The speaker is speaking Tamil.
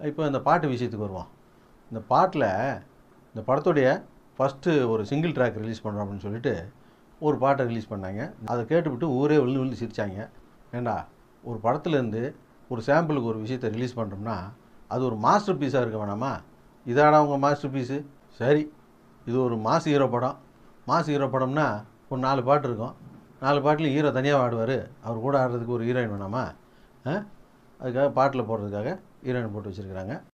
இப்போ இந்த பாட்டு விஷயத்துக்கு வருவோம் இந்த பாட்டில் இந்த படத்துடைய ஃபஸ்ட்டு ஒரு சிங்கிள் ட்ராக் ரிலீஸ் பண்ணுறோம் அப்படின்னு சொல்லிட்டு ஒரு பாட்டை ரிலீஸ் பண்ணாங்க அதை கேட்டுவிட்டு ஊரே விழுந்து விழுந்து சிரிச்சாங்க ஏண்டா ஒரு படத்துலேருந்து ஒரு சாம்பிளுக்கு ஒரு விஷயத்தை ரிலீஸ் பண்ணுறோம்னா அது ஒரு மாஸ்டர் பீஸாக இருக்க வேணாமா இதாடா உங்கள் மாஸ்டர் பீஸு சரி இது ஒரு மாஸ் ஹீரோ படம் மாஸ் ஹீரோ படம்னா ஒரு நாலு பாட்டு இருக்கும் நாலு பாட்டில் ஹீரோ தனியாக ஆடுவார் அவர் கூட ஆடுறதுக்கு ஒரு ஹீரோயின் வேணாமா ஆ அதுக்காக பாட்டில் போடுறதுக்காக ஹீரோயின் போட்டு வச்சுருக்குறாங்க